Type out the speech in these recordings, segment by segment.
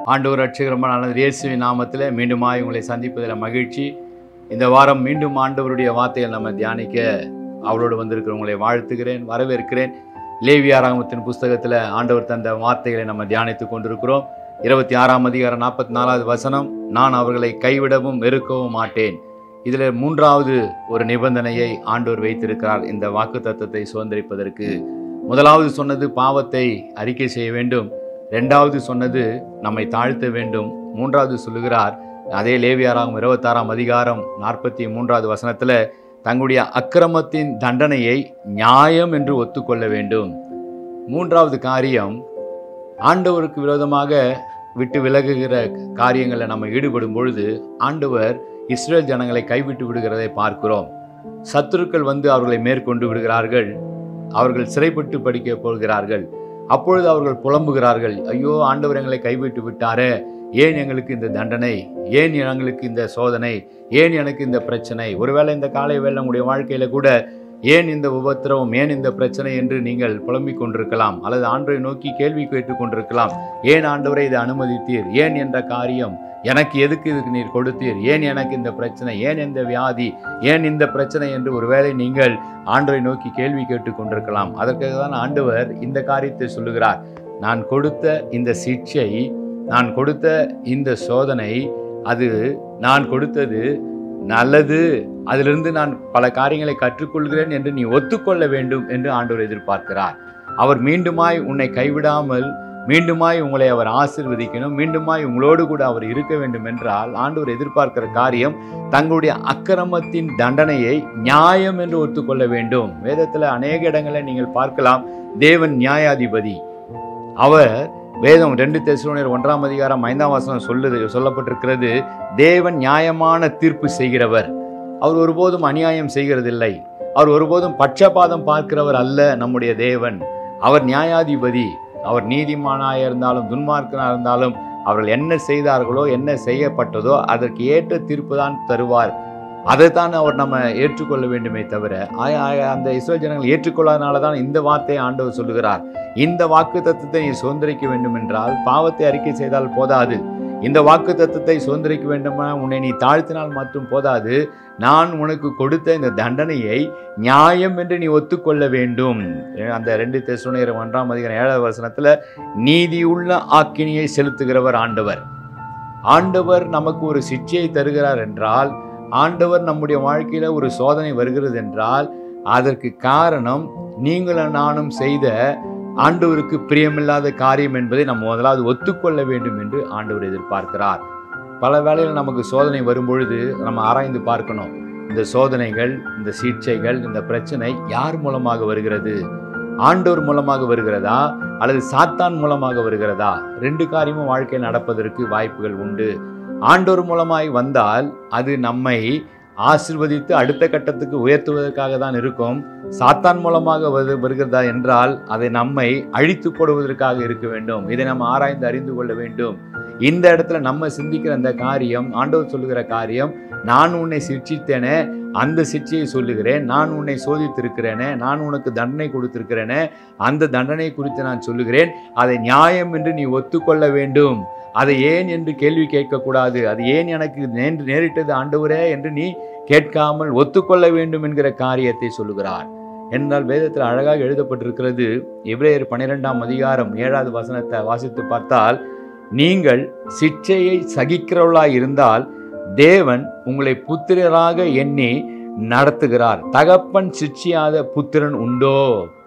ஆண்டவர் ரட்சகரமான இயேசுவின் நாமத்தில் மீண்டுமாய் உங்களை சந்திப்பதில் மகிழ்ச்சி இந்த வாரம் மீண்டும் ஆண்டவருடைய வார்த்தையை நம்ம தியானிக்க அவரோடு வந்திருக்கிறவங்களை வாழ்த்துகிறேன் வரவேற்கிறேன் லேவியாராமத்தின் புஸ்தகத்தில் ஆண்டவர் தந்த வார்த்தைகளை நம்ம தியானித்து கொண்டிருக்கிறோம் இருபத்தி ஆறாம் அதிகாரம் நாற்பத்தி நாலாவது வசனம் நான் அவர்களை கைவிடவும் வெறுக்கவும் மாட்டேன் இதில் மூன்றாவது ஒரு நிபந்தனையை ஆண்டவர் வைத்திருக்கிறார் இந்த வாக்கு தத்துவத்தை சுதந்திரிப்பதற்கு முதலாவது சொன்னது பாவத்தை அறிக்கை செய்ய வேண்டும் ரெண்டாவது சொன்னது நம்மை தாழ்த்த வேண்டும் மூன்றாவது சொல்லுகிறார் அதே லேவியாராகும் இருபத்தாறாம் அதிகாரம் நாற்பத்தி மூன்றாவது வசனத்தில் தங்களுடைய அக்கிரமத்தின் தண்டனையை நியாயம் என்று ஒத்துக்கொள்ள வேண்டும் மூன்றாவது காரியம் ஆண்டவருக்கு விரோதமாக விட்டு விலகுகிற காரியங்களில் நம்ம ஈடுபடும் பொழுது ஆண்டவர் இஸ்ரேல் ஜனங்களை கைவிட்டு விடுகிறதை பார்க்கிறோம் சத்துருக்கள் வந்து அவர்களை மேற்கொண்டு விடுகிறார்கள் அவர்கள் சிறைப்பட்டு படிக்க போகிறார்கள் அப்பொழுது அவர்கள் புலம்புகிறார்கள் ஐயோ ஆண்டவர் எங்களை கைவிட்டு விட்டாரே ஏன் எங்களுக்கு இந்த தண்டனை ஏன் எங்களுக்கு இந்த சோதனை ஏன் எனக்கு இந்த பிரச்சனை ஒருவேளை இந்த காலை வேலை உங்களுடைய வாழ்க்கையில கூட ஏன் இந்த உபத்திரவம் ஏன் இந்த பிரச்சனை என்று நீங்கள் புலம்பிக் கொண்டிருக்கலாம் அல்லது ஆண்டவரை நோக்கி கேள்வி கேட்டுக் கொண்டிருக்கலாம் ஏன் ஆண்டவரை இதை அனுமதித்தீர் ஏன் என்ற காரியம் எனக்கு எதுக்கு இதுக்கு நீர் கொடுத்தீர் ஏன் எனக்கு இந்த பிரச்சனை ஏன் இந்த வியாதி ஏன் இந்த பிரச்சனை என்று ஒருவேளை நீங்கள் ஆண்டவரை நோக்கி கேள்வி கேட்டுக் கொண்டிருக்கலாம் அதற்காக தான் ஆண்டவர் இந்த காரியத்தை சொல்லுகிறார் நான் கொடுத்த இந்த சிக்ஷை நான் கொடுத்த இந்த சோதனை அது நான் கொடுத்தது நல்லது அதிலிருந்து நான் பல காரியங்களை கற்றுக்கொள்கிறேன் என்று நீ ஒத்துக்கொள்ள வேண்டும் என்று ஆண்டவர் எதிர்பார்க்கிறார் அவர் மீண்டுமாய் உன்னை கைவிடாமல் மீண்டுமாய் உங்களை அவர் ஆசிர்வதிக்கணும் மீண்டுமாய் உங்களோடு கூட அவர் இருக்க வேண்டும் என்றால் ஆண்டவர் எதிர்பார்க்கிற காரியம் தங்களுடைய அக்கிரமத்தின் தண்டனையை நியாயம் என்று ஒத்துக்கொள்ள வேண்டும் வேதத்தில் அநேக இடங்களில் நீங்கள் பார்க்கலாம் தேவன் நியாயாதிபதி அவர் வேதம் ரெண்டு தெசுவனர் ஒன்றாம் அதிகாரம் ஐந்தாம் வசனம் சொல்லுது சொல்லப்பட்டிருக்கிறது தேவன் நியாயமான தீர்ப்பு செய்கிறவர் அவர் ஒருபோதும் அநியாயம் செய்கிறதில்லை அவர் ஒருபோதும் பட்சபாதம் பார்க்கிறவர் அல்ல நம்முடைய தேவன் அவர் நியாயாதிபதி அவர் நீதிமானாக இருந்தாலும் துன்மார்க்கனாக இருந்தாலும் அவர்கள் என்ன செய்தார்களோ என்ன செய்யப்பட்டதோ அதற்கு ஏற்ற தீர்ப்பு தான் தருவார் அதைத்தான் அவர் நம்ம ஏற்றுக்கொள்ள வேண்டுமே தவிர ஆய- ஆய- அந்த இஸ்ரேல் ஜனங்கள் ஏற்றுக்கொள்ளாதனால தான் இந்த வார்த்தையை ஆண்டவர் சொல்லுகிறார் இந்த வாக்கு தத்துவத்தை நீ சுதந்திரிக்க வேண்டும் என்றால் பாவத்தை அறிக்கை செய்தால் போதாது இந்த வாக்கு தத்துவத்தை சுதந்திரிக்க வேண்டுமா உன்னை நீ தாழ்த்தினால் மட்டும் போதாது நான் உனக்கு கொடுத்த இந்த தண்டனையை நியாயம் என்று நீ ஒத்துக்கொள்ள வேண்டும் அந்த ரெண்டு தெசுனையர் ஒன்றாம் அதிகாரம் ஏழாவது வசனத்துல நீதியுள்ள ஆக்கினியை செலுத்துகிறவர் ஆண்டவர் ஆண்டவர் நமக்கு ஒரு சிக்ஷையை தருகிறார் என்றால் ஆண்டவர் நம்முடைய வாழ்க்கையில ஒரு சோதனை வருகிறது என்றால் அதற்கு காரணம் நீங்களும் நானும் செய்த ஆண்டவருக்கு பிரியமில்லாத காரியம் என்பதை நம்ம முதலாவது ஒத்துக்கொள்ள வேண்டும் என்று ஆண்டவர் எதிர்பார்க்கிறார் பல வேளையில் நமக்கு சோதனை வரும்பொழுது நம்ம ஆராய்ந்து பார்க்கணும் இந்த சோதனைகள் இந்த சீட்சைகள் இந்த பிரச்சனை யார் மூலமாக வருகிறது ஆண்டவர் மூலமாக வருகிறதா அல்லது சாத்தான் மூலமாக வருகிறதா ரெண்டு காரியமும் வாழ்க்கையில் நடப்பதற்கு வாய்ப்புகள் உண்டு ஆண்டவர் மூலமாய் வந்தால் அது நம்மை ஆசிர்வதித்து அடுத்த கட்டத்துக்கு உயர்த்துவதற்காக தான் இருக்கும் சாத்தான் மூலமாக வரு- வருகிறதா என்றால் அதை நம்மை அழித்து போடுவதற்காக இருக்க வேண்டும் இதை நம்ம ஆராய்ந்து அறிந்து கொள்ள வேண்டும் இந்த இடத்துல நம்ம சிந்திக்கிற அந்த காரியம் ஆண்டவர் சொல்லுகிற காரியம் நான் உன்னை சிக்ஷித்தேனே அந்த சிக்ஷையை சொல்லுகிறேன் நான் உன்னை சோதித்திருக்கிறேனே நான் உனக்கு தண்டனை கொடுத்திருக்கிறேனே அந்த தண்டனை குறித்து நான் சொல்லுகிறேன் அதை நியாயம் என்று நீ ஒத்துக்கொள்ள வேண்டும் அதை ஏன் என்று கேள்வி கேட்கக்கூடாது அது ஏன் எனக்கு நேன்று நேரிட்டது ஆண்டவரே என்று நீ கேட்காமல் ஒத்துக்கொள்ள வேண்டும் என்கிற காரியத்தை சொல்லுகிறார் என்றால் வேதத்தில் அழகாக எழுதப்பட்டிருக்கிறது எபிரேயர் பன்னிரெண்டாம் அதிகாரம் ஏழாவது வசனத்தை வாசித்து பார்த்தால் நீங்கள் சிற்சையை சகிக்கிறவர்களாய் இருந்தால் தேவன் உங்களை புத்திரராக எண்ணி நடத்துகிறார் தகப்பன் சிட்சியாத புத்திரன் உண்டோ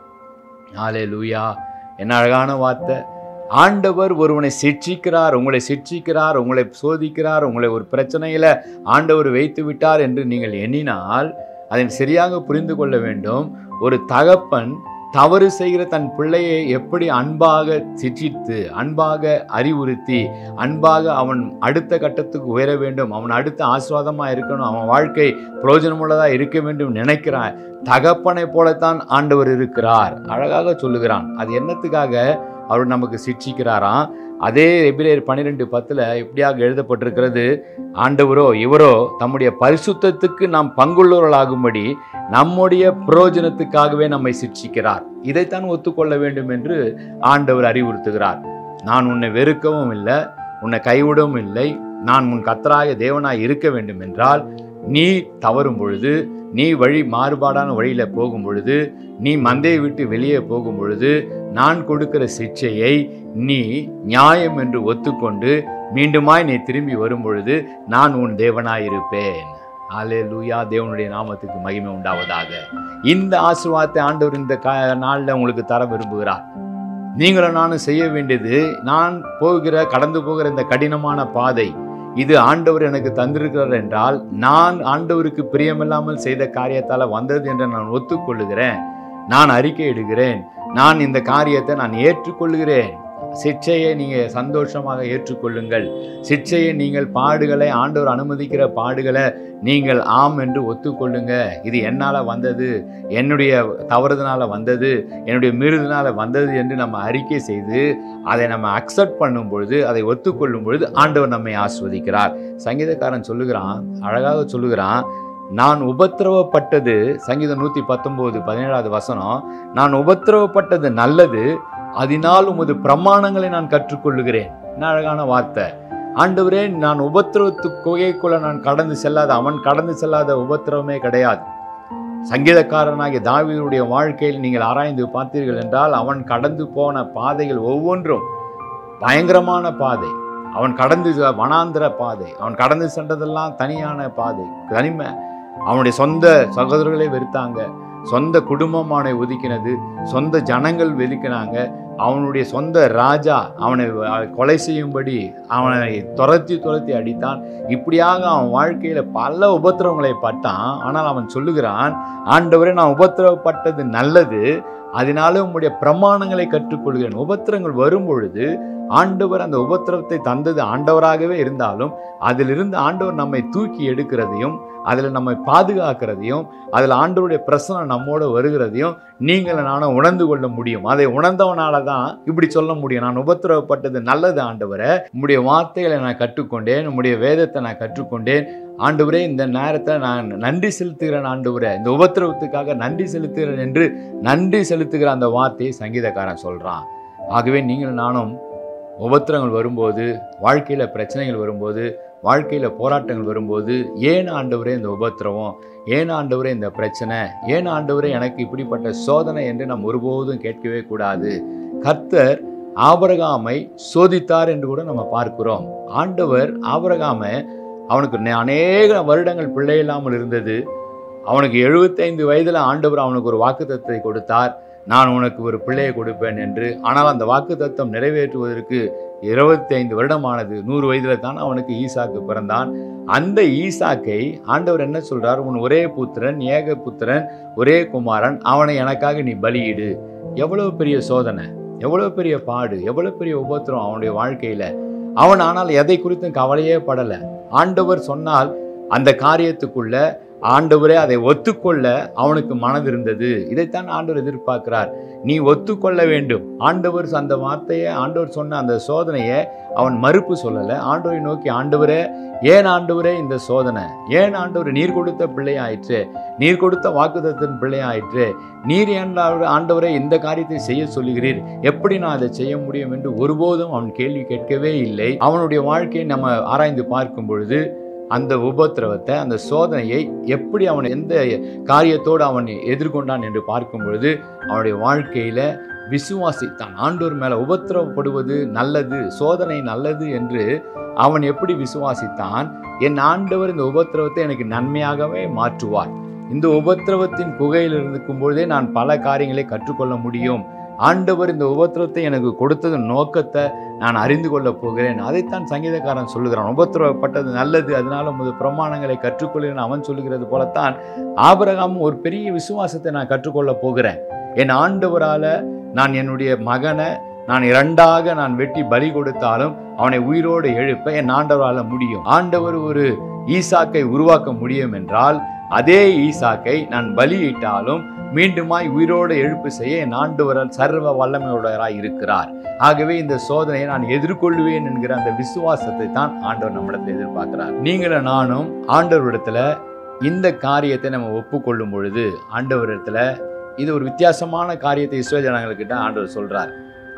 ஆலே லூயா என்ன அழகான வார்த்தை ஆண்டவர் ஒருவனை சிட்சிக்கிறார் உங்களை சிட்சிக்கிறார் உங்களை சோதிக்கிறார் உங்களை ஒரு பிரச்சனையில ஆண்டவர் வைத்து விட்டார் என்று நீங்கள் எண்ணினால் அதை சரியாக புரிந்து கொள்ள வேண்டும் ஒரு தகப்பன் தவறு செய்கிற தன் பிள்ளையை எப்படி அன்பாக சிற்றித்து அன்பாக அறிவுறுத்தி அன்பாக அவன் அடுத்த கட்டத்துக்கு உயர வேண்டும் அவன் அடுத்த ஆசீர்வாதமாக இருக்கணும் அவன் வாழ்க்கை பிரயோஜனமுள்ளதாக இருக்க வேண்டும் நினைக்கிறான் தகப்பனை போலத்தான் ஆண்டவர் இருக்கிறார் அழகாக சொல்லுகிறான் அது என்னத்துக்காக அவர் நமக்கு சிட்சிக்கிறாராம் அதே எபிரேயர் பன்னிரெண்டு பத்தில் எப்படியாக எழுதப்பட்டிருக்கிறது ஆண்டவரோ இவரோ தம்முடைய பரிசுத்தத்துக்கு நாம் பங்குள்ளவர்களாகும்படி நம்முடைய பிரயோஜனத்துக்காகவே நம்மை சிட்சிக்கிறார் இதைத்தான் ஒத்துக்கொள்ள வேண்டும் என்று ஆண்டவர் அறிவுறுத்துகிறார் நான் உன்னை வெறுக்கவும் இல்லை உன்னை கைவிடவும் இல்லை நான் உன் கத்தராய தேவனாய் இருக்க வேண்டும் என்றால் நீ தவறும் பொழுது நீ வழி மாறுபாடான வழியில போகும் பொழுது நீ மந்தையை விட்டு வெளியே போகும் பொழுது நான் கொடுக்கிற சிக்ஷையை நீ நியாயம் என்று ஒத்துக்கொண்டு மீண்டுமாய் நீ திரும்பி வரும் பொழுது நான் உன் தேவனாய் இருப்பேன் ஆலே லூயா தேவனுடைய நாமத்துக்கு மகிமை உண்டாவதாக இந்த ஆசீர்வாதத்தை ஆண்டவர் இந்த கா நாளில் உங்களுக்கு தர விரும்புகிறார் நீங்களும் நானும் செய்ய வேண்டியது நான் போகிற கடந்து போகிற இந்த கடினமான பாதை இது ஆண்டவர் எனக்கு தந்திருக்கிறார் என்றால் நான் ஆண்டவருக்கு பிரியமில்லாமல் செய்த காரியத்தால் வந்தது என்று நான் ஒத்துக்கொள்ளுகிறேன் நான் அறிக்கை இடுகிறேன் நான் இந்த காரியத்தை நான் ஏற்றுக்கொள்கிறேன் சிக்ஷையை நீங்கள் சந்தோஷமாக ஏற்றுக்கொள்ளுங்கள் சிக்ஷையை நீங்கள் பாடுகளை ஆண்டவர் அனுமதிக்கிற பாடுகளை நீங்கள் ஆம் என்று ஒத்துக்கொள்ளுங்க இது என்னால் வந்தது என்னுடைய தவறுதனால வந்தது என்னுடைய மீறுதனால வந்தது என்று நம்ம அறிக்கை செய்து அதை நம்ம அக்செப்ட் பண்ணும் பொழுது அதை ஒத்துக்கொள்ளும் பொழுது ஆண்டவர் நம்மை ஆஸ்வதிக்கிறார் சங்கீதக்காரன் சொல்லுகிறான் அழகாக சொல்லுகிறான் நான் உபத்திரவப்பட்டது சங்கீதம் நூற்றி பத்தொம்போது பதினேழாவது வசனம் நான் உபத்திரவப்பட்டது நல்லது அதனால் உமது பிரமாணங்களை நான் கற்றுக்கொள்ளுகிறேன் என்ன அழகான வார்த்தை ஆண்டவரே நான் உபத்திரவத்து குகைக்குள்ள நான் கடந்து செல்லாத அவன் கடந்து செல்லாத உபத்திரவமே கிடையாது சங்கீதக்காரனாகிய தாவீதுடைய வாழ்க்கையில் நீங்கள் ஆராய்ந்து பார்த்தீர்கள் என்றால் அவன் கடந்து போன பாதைகள் ஒவ்வொன்றும் பயங்கரமான பாதை அவன் கடந்து செ- வனாந்திர பாதை அவன் கடந்து சென்றதெல்லாம் தனியான பாதை தனிமை அவனுடைய சொந்த சகோதரர்களே வெறுத்தாங்க சொந்த குடும்பம் அவனை ஒதுக்கினது சொந்த ஜனங்கள் வெதுக்கினாங்க அவனுடைய சொந்த ராஜா அவனை அஹ், கொலை செய்யும்படி அவனை துரத்தி துரத்தி அடித்தான் இப்படியாக அவன் வாழ்க்கையில பல உபத்திரவங்களை பட்டான் ஆனால் அவன் சொல்லுகிறான் ஆண்டவரே நான் உபத்திரவப்பட்டது நல்லது அதனால உம்முடைய பிரமாணங்களை கற்றுக்கொள்கிறேன் உபத்திரங்கள் வரும் பொழுது ஆண்டவர் அந்த உபத்திரவத்தை தந்தது ஆண்டவராகவே இருந்தாலும் அதிலிருந்து ஆண்டவர் நம்மை தூக்கி எடுக்கிறதையும் அதில் நம்மை பாதுகாக்கிறதையும் அதில் ஆண்டவருடைய பிரசனம் நம்மோட வருகிறதையும் நீங்கள் நானும் உணர்ந்து கொள்ள முடியும் அதை உணர்ந்தவனால தான் இப்படி சொல்ல முடியும் நான் உபத்திரவப்பட்டது நல்லது ஆண்டவரை உம்முடைய வார்த்தைகளை நான் கற்றுக்கொண்டேன் உம்முடைய வேதத்தை நான் கற்றுக்கொண்டேன் ஆண்டவரே இந்த நேரத்தில் நான் நன்றி செலுத்துகிறேன் ஆண்டவரே இந்த உபத்திரவத்துக்காக நன்றி செலுத்துகிறேன் என்று நன்றி செலுத்துகிற அந்த வார்த்தையை சங்கீதக்காரன் சொல்கிறான் ஆகவே நீங்கள் நானும் உபத்திரங்கள் வரும்போது வாழ்க்கையில் பிரச்சனைகள் வரும்போது வாழ்க்கையில் போராட்டங்கள் வரும்போது ஏன் ஆண்டவரே இந்த உபத்திரவம் ஏன் ஆண்டவரே இந்த பிரச்சனை ஏன் ஆண்டவரே எனக்கு இப்படிப்பட்ட சோதனை என்று நாம் ஒருபோதும் கேட்கவே கூடாது கர்த்தர் ஆபரகாமை சோதித்தார் என்று கூட நம்ம பார்க்கிறோம் ஆண்டவர் ஆபரகாமை அவனுக்கு நே- அநேக வருடங்கள் பிள்ளை இல்லாமல் இருந்தது அவனுக்கு எழுபத்தைந்து வயதில் ஆண்டவர் அவனுக்கு ஒரு வாக்குத்தத்தை கொடுத்தார் நான் உனக்கு ஒரு பிள்ளையை கொடுப்பேன் என்று ஆனால் அந்த வாக்குத்தத்தம் நிறைவேற்றுவதற்கு இருபத்தைந்து வருடமானது நூறு வயதில் தான் அவனுக்கு ஈசாக்கு பிறந்தான் அந்த ஈசாக்கை ஆண்டவர் என்ன சொல்றார் உன் ஒரே புத்திரன் ஏக புத்திரன் ஒரே குமாரன் அவனை எனக்காக நீ பலியிடு எவ்வளவு பெரிய சோதனை எவ்வளவு பெரிய பாடு எவ்வளவு பெரிய உபத்திரம் அவனுடைய வாழ்க்கையில அவன் ஆனால் எதை குறித்தும் கவலையே படல ஆண்டவர் சொன்னால் அந்த காரியத்துக்குள்ள ஆண்டவரே அதை ஒத்துக்கொள்ள அவனுக்கு மனது இருந்தது இதைத்தான் ஆண்டவர் எதிர்பார்க்கிறார் நீ ஒத்துக்கொள்ள வேண்டும் ஆண்டவர் அந்த வார்த்தையை ஆண்டவர் சொன்ன அந்த சோதனையை அவன் மறுப்பு சொல்லலை ஆண்டவரை நோக்கி ஆண்டவரே ஏன் ஆண்டவரே இந்த சோதனை ஏன் ஆண்டவர் நீர் கொடுத்த பிள்ளையாயிற்று நீர் கொடுத்த வாக்குத்தத்தின் பிள்ளையாயிற்று நீர் ஏன் ஆண்டவரே- ஆண்டவரே இந்த காரியத்தை செய்ய சொல்லுகிறீர் எப்படி நான் அதை செய்ய முடியும் என்று ஒருபோதும் அவன் கேள்வி கேட்கவே இல்லை அவனுடைய வாழ்க்கையை நம்ம ஆராய்ந்து பார்க்கும் பொழுது அந்த உபத்திரவத்தை அந்த சோதனையை எப்படி அவன் எந்த காரியத்தோடு அவன் எதிர்கொண்டான் என்று பார்க்கும் பொழுது அவனுடைய வாழ்க்கையில விசுவாசித்தான் ஆண்டோர் மேல உபத்திரவப்படுவது நல்லது சோதனை நல்லது என்று அவன் எப்படி விசுவாசித்தான் என் ஆண்டவர் இந்த உபத்திரவத்தை எனக்கு நன்மையாகவே மாற்றுவார் இந்த உபத்திரவத்தின் குகையில் இருக்கும் பொழுதே நான் பல காரியங்களை கற்றுக்கொள்ள முடியும் ஆண்டவர் இந்த உபத்திரவத்தை எனக்கு கொடுத்தது நோக்கத்தை நான் அறிந்து கொள்ளப் போகிறேன் அதைத்தான் சங்கீதக்காரன் சொல்லுகிறான் உபத்திரவப்பட்டது நல்லது அதனால உமது பிரமாணங்களை கற்றுக்கொள்கிறேன் அவன் சொல்லுகிறது போலத்தான் ஆபிரகாமும் ஒரு பெரிய விசுவாசத்தை நான் கற்றுக்கொள்ளப் போகிறேன் என் ஆண்டவரால நான் என்னுடைய மகனை நான் இரண்டாக நான் வெட்டி பலி கொடுத்தாலும் அவனை உயிரோடு எழுப்ப என் ஆண்டவரால முடியும் ஆண்டவர் ஒரு ஈசாக்கை உருவாக்க முடியும் என்றால் அதே ஈசாக்கை நான் பலியிட்டாலும் மீண்டுமாய் உயிரோடு எழுப்பு செய்ய என் ஆண்டவரால் சர்வ வல்லமையுடையராய் இருக்கிறார் ஆகவே இந்த சோதனையை நான் எதிர்கொள்வேன் என்கிற அந்த விசுவாசத்தை தான் ஆண்டவர் நம்மிடத்தில் எதிர்பார்க்கிறார் நீங்களும் நானும் ஆண்டவரிடத்துல இந்த காரியத்தை நம்ம ஒப்புக்கொள்ளும் பொழுது ஆண்டவரிடத்துல இது ஒரு வித்தியாசமான காரியத்தை இஸ்ரோ ஜனங்கள்கிட்ட ஆண்டவர் சொல்றார்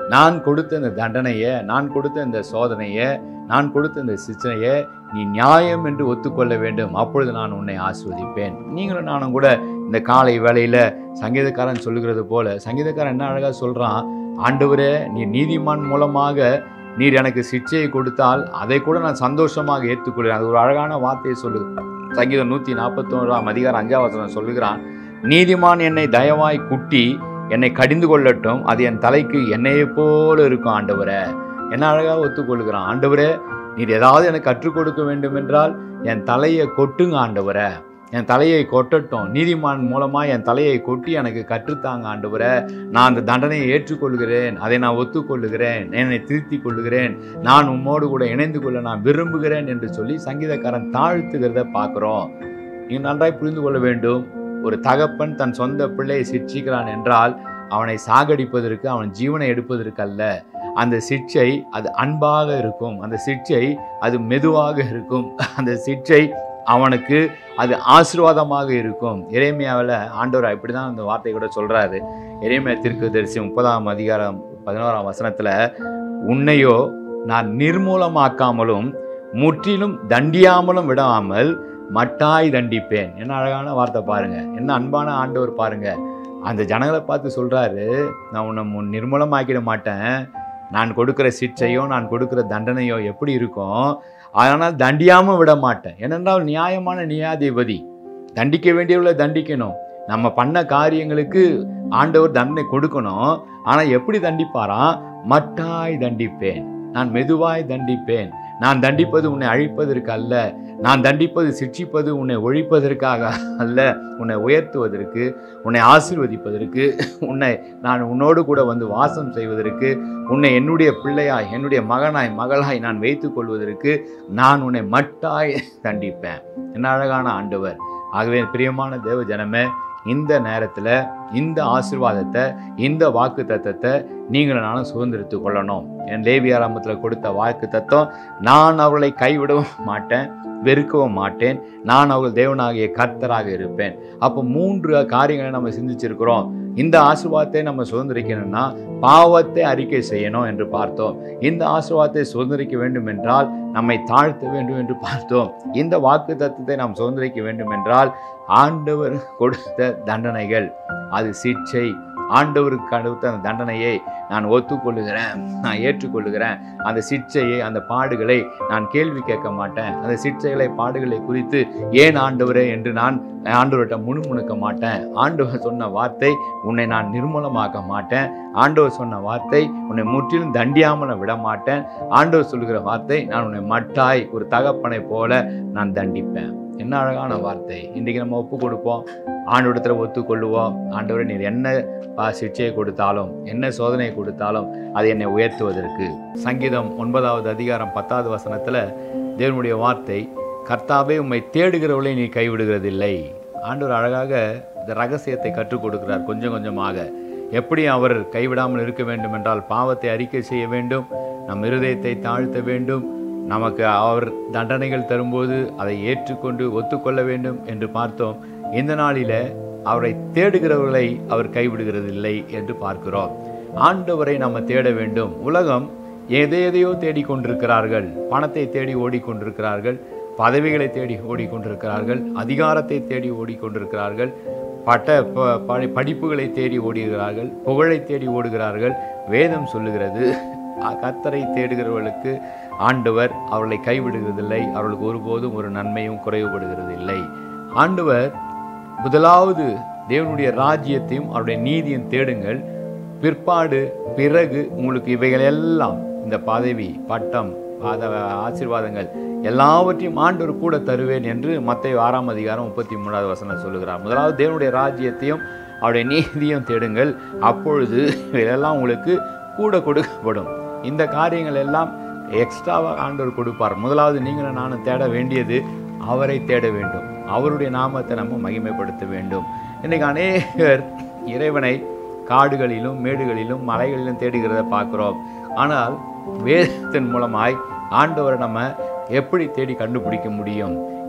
நான் கொடுத்த இந்த தண்டனையை நான் கொடுத்த இந்த சோதனையை நான் கொடுத்த இந்த சிச்சனையை நீ நியாயம் என்று ஒத்துக்கொள்ள வேண்டும் அப்பொழுது நான் உன்னை ஆஸ்வதிப்பேன் நீங்களும் நானும் கூட இந்த காலை வேளையில சங்கீதக்காரன் சொல்லுகிறது போல சங்கீதக்காரன் என்ன அழகா சொல்றான் ஆண்டவரே நீ நீதிமான் மூலமாக நீர் எனக்கு சிக்ஷையை கொடுத்தால் அதை கூட நான் சந்தோஷமாக ஏற்றுக்கொள்கிறேன் அது ஒரு அழகான வார்த்தையை சொல்லு சங்கீதம் நூற்றி நாற்பத்தோராம் அதிகாரம் அஞ்சாம் வசனம் சொல்லுகிறான் நீதிமான் என்னை தயவாய் குட்டி என்னை கடிந்து கொள்ளட்டும் அது என் தலைக்கு என்னையை போல இருக்கும் ஆண்டவரே என்ன அழகாக ஒத்துக்கொள்கிறான் ஆண்டவரே நீர் ஏதாவது எனக்கு கற்றுக் கொடுக்க வேண்டும் என்றால் என் தலையை கொட்டுங்க ஆண்டவரே என் தலையை கொட்டட்டும் நீதிமான் மூலமாக என் தலையை கொட்டி எனக்கு கற்றுத்தாங்க ஆண்டவரே நான் அந்த தண்டனையை ஏற்றுக்கொள்கிறேன் அதை நான் ஒத்துக்கொள்ளுகிறேன் என்னை திருத்தி கொள்ளுகிறேன் நான் உம்மோடு கூட இணைந்து கொள்ள நான் விரும்புகிறேன் என்று சொல்லி சங்கீதக்காரன் தாழ்த்துகிறத பார்க்குறோம் நீங்கள் நன்றாய் புரிந்து கொள்ள வேண்டும் ஒரு தகப்பன் தன் சொந்த பிள்ளையை சிட்சிக்கிறான் என்றால் அவனை சாகடிப்பதற்கு அவன் ஜீவனை எடுப்பதற்கு அல்ல அந்த சிக்ஷை அது அன்பாக இருக்கும் அந்த சிக்ஷை அது மெதுவாக இருக்கும் அந்த சிக்ஷை அவனுக்கு அது ஆசீர்வாதமாக இருக்கும் இறைமையாவில் ஆண்டவர் இப்படி தான் அந்த வார்த்தை கூட சொல்கிறாரு இறைமையா தீர்க்கதரிசி முப்பதாம் அதிகாரம் பதினோராம் வசனத்தில் உன்னையோ நான் நிர்மூலமாக்காமலும் முற்றிலும் தண்டியாமலும் விடாமல் மட்டாய் தண்டிப்பேன் என்ன அழகான வார்த்தை பாருங்க என்ன அன்பான ஆண்டவர் பாருங்க அந்த ஜனங்களை பார்த்து சொல்றாரு நான் உன்னை முன் நிர்மூலமாக்கிட மாட்டேன் நான் கொடுக்குற சிற்றையோ நான் கொடுக்குற தண்டனையோ எப்படி இருக்கும் அதனால் தண்டியாமல் விட மாட்டேன் ஏனென்றால் நியாயமான நியாயாதிபதி தண்டிக்க வேண்டியவர்களை தண்டிக்கணும் நம்ம பண்ண காரியங்களுக்கு ஆண்டவர் தண்டனை கொடுக்கணும் ஆனால் எப்படி தண்டிப்பாராம் மட்டாய் தண்டிப்பேன் நான் மெதுவாய் தண்டிப்பேன் நான் தண்டிப்பது உன்னை அழிப்பதற்கு அல்ல நான் தண்டிப்பது சிட்சிப்பது உன்னை ஒழிப்பதற்காக அல்ல உன்னை உயர்த்துவதற்கு உன்னை ஆசீர்வதிப்பதற்கு உன்னை நான் உன்னோடு கூட வந்து வாசம் செய்வதற்கு உன்னை என்னுடைய பிள்ளையாய் என்னுடைய மகனாய் மகளாய் நான் வைத்துக் கொள்வதற்கு நான் உன்னை மட்டாய் தண்டிப்பேன் என்ன அழகான ஆண்டவர் ஆகவே பிரியமான தேவ ஜனமே இந்த நேரத்தில் இந்த ஆசீர்வாதத்தை இந்த வாக்கு தத்தத்தை நீங்களும் நானும் சுதந்திரித்து கொள்ளணும் என் லேவியாராமத்தில் கொடுத்த வாக்கு தத்துவம் நான் அவர்களை கைவிடவும் மாட்டேன் வெறுக்கவும் மாட்டேன் நான் அவர்கள் தேவனாகிய கர்த்தராக இருப்பேன் அப்போ மூன்று காரியங்களை நம்ம சிந்திச்சிருக்கிறோம் இந்த ஆசீர்வாதத்தை நம்ம சுதந்திரிக்கணும்னா பாவத்தை அறிக்கை செய்யணும் என்று பார்த்தோம் இந்த ஆசீர்வாதத்தை சுதந்திரிக்க வேண்டும் என்றால் நம்மை தாழ்த்த வேண்டும் என்று பார்த்தோம் இந்த வாக்கு தத்துவத்தை நாம் சுதந்திரிக்க வேண்டும் என்றால் ஆண்டவர் கொடுத்த தண்டனைகள் அது சிக்ஷை ஆண்டவருக்கு கொடுத்த அந்த தண்டனையை நான் ஒத்துக்கொள்ளுகிறேன் நான் ஏற்றுக்கொள்ளுகிறேன் அந்த சிக்ஷையை அந்த பாடுகளை நான் கேள்வி கேட்க மாட்டேன் அந்த சிக்ஷைகளை பாடுகளை குறித்து ஏன் ஆண்டவரே என்று நான் ஆண்டவர்கிட்ட முணுமுணுக்க மாட்டேன் ஆண்டவர் சொன்ன வார்த்தை உன்னை நான் நிர்மூலமாக்க மாட்டேன் ஆண்டவர் சொன்ன வார்த்தை உன்னை முற்றிலும் தண்டியாமல் விட மாட்டேன் ஆண்டவர் சொல்லுகிற வார்த்தை நான் உன்னை மட்டாய் ஒரு தகப்பனை போல நான் தண்டிப்பேன் என்ன அழகான வார்த்தை இன்றைக்கி நம்ம ஒப்பு கொடுப்போம் ஆண்டவரத்தில் ஒத்துக்கொள்ளுவோம் ஆண்டவரை நீர் என்ன பா சிக்ஷையை கொடுத்தாலும் என்ன சோதனையை கொடுத்தாலும் அது என்னை உயர்த்துவதற்கு சங்கீதம் ஒன்பதாவது அதிகாரம் பத்தாவது வசனத்தில் தேவனுடைய வார்த்தை கர்த்தாவே உம்மை தேடுகிறவளை நீ கைவிடுகிறதில்லை ஆண்டவர் அழகாக இந்த ரகசியத்தை கற்றுக் கொடுக்கிறார் கொஞ்சம் கொஞ்சமாக எப்படி அவர் கைவிடாமல் இருக்க வேண்டும் என்றால் பாவத்தை அறிக்கை செய்ய வேண்டும் நம் இருதயத்தை தாழ்த்த வேண்டும் நமக்கு அவர் தண்டனைகள் தரும்போது அதை ஏற்றுக்கொண்டு ஒத்துக்கொள்ள வேண்டும் என்று பார்த்தோம் இந்த நாளில அவரை தேடுகிறவர்களை அவர் கைவிடுகிறதில்லை என்று பார்க்கிறோம் ஆண்டவரை நம்ம தேட வேண்டும் உலகம் எதை எதையோ தேடிக்கொண்டிருக்கிறார்கள் பணத்தை தேடி ஓடிக்கொண்டிருக்கிறார்கள் பதவிகளை தேடி ஓடிக்கொண்டிருக்கிறார்கள் அதிகாரத்தை தேடி ஓடிக்கொண்டிருக்கிறார்கள் பட்ட ப- ப- படிப்புகளை தேடி ஓடுகிறார்கள் புகழை தேடி ஓடுகிறார்கள் வேதம் சொல்லுகிறது அ- கர்த்தரை தேடுகிறவர்களுக்கு ஆண்டவர் அவர்களை கைவிடுகிறதில்லை அவர்களுக்கு ஒருபோதும் ஒரு நன்மையும் குறைவுபடுகிறதில்லை ஆண்டவர் முதலாவது தேவனுடைய ராஜ்யத்தையும் அவருடைய நீதியும் தேடுங்கள் பிற்பாடு பிறகு உங்களுக்கு இவைகள் எல்லாம் இந்த பதவி பட்டம் அத ஆசீர்வாதங்கள் எல்லாவற்றையும் ஆண்டவர் கூட தருவேன் என்று மத்திய ஆறாம் அதிகாரம் முப்பத்தி மூணாவது வசனம் சொல்லுகிறார் முதலாவது தேவனுடைய ராஜ்யத்தையும் அவருடைய நீதியும் தேடுங்கள் அப்பொழுது இவையெல்லாம் உங்களுக்கு கூட கொடுக்கப்படும் இந்த காரியங்கள் எல்லாம் எக்ஸ்ட்ராவாக ஆண்டவர் கொடுப்பார் முதலாவது நீங்களும் நானும் தேட வேண்டியது அவரை தேட வேண்டும் அவருடைய நாமத்தை நம்ம மகிமைப்படுத்த வேண்டும் இன்னைக்கு அநேகர் இறைவனை காடுகளிலும் மேடுகளிலும் மலைகளிலும் தேடுகிறத பார்க்குறோம் ஆனால் வேதத்தின் மூலமாய் ஆண்டவரை நம்ம எப்படி தேடி கண்டுபிடிக்க முடியும்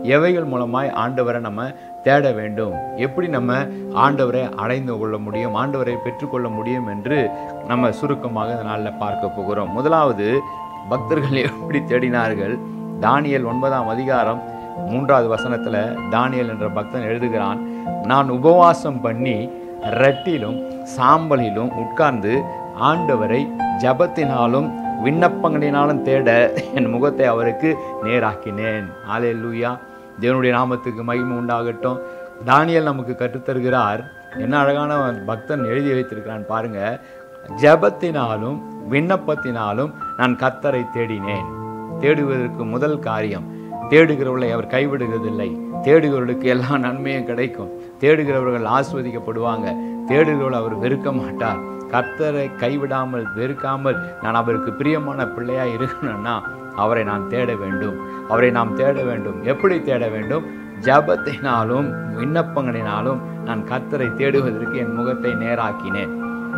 எவைகள் மூலமாய் ஆண்டவரை நம்ம தேட வேண்டும் எப்படி நம்ம ஆண்டவரை அடைந்து கொள்ள முடியும் ஆண்டவரை பெற்றுக்கொள்ள முடியும் என்று நம்ம சுருக்கமாக இந்த நாளில் பார்க்க போகிறோம் முதலாவது பக்தர்கள் எப்படி தேடினார்கள் தானியல் ஒன்பதாம் அதிகாரம் மூன்றாவது வசனத்துல தானியல் என்ற பக்தன் எழுதுகிறான் நான் உபவாசம் பண்ணி ரட்டிலும் சாம்பலிலும் உட்கார்ந்து ஆண்டவரை ஜபத்தினாலும் விண்ணப்பங்களினாலும் தேட என் முகத்தை அவருக்கு நேராக்கினேன் ஆலே லூயா தேவனுடைய நாமத்துக்கு மகிமை உண்டாகட்டும் தானியல் நமக்கு கற்றுத்தருகிறார் என்ன அழகான பக்தன் எழுதி வைத்திருக்கிறான் பாருங்க ஜபத்தினாலும் விண்ணப்பத்தினாலும் நான் கத்தரை தேடினேன் தேடுவதற்கு முதல் காரியம் தேடுகிறவர்களை அவர் கைவிடுகிறதில்லை தேடுகிறவர்களுக்கு எல்லா நன்மையும் கிடைக்கும் தேடுகிறவர்கள் ஆஸ்வதிக்கப்படுவாங்க தேடுகிறவர்கள் அவர் வெறுக்க மாட்டார் கர்த்தரை கைவிடாமல் வெறுக்காமல் நான் அவருக்கு பிரியமான பிள்ளையா இருக்கணும்னா அவரை நான் தேட வேண்டும் அவரை நாம் தேட வேண்டும் எப்படி தேட வேண்டும் ஜபத்தினாலும் விண்ணப்பங்களினாலும் நான் கர்த்தரை தேடுவதற்கு என் முகத்தை நேராக்கினேன்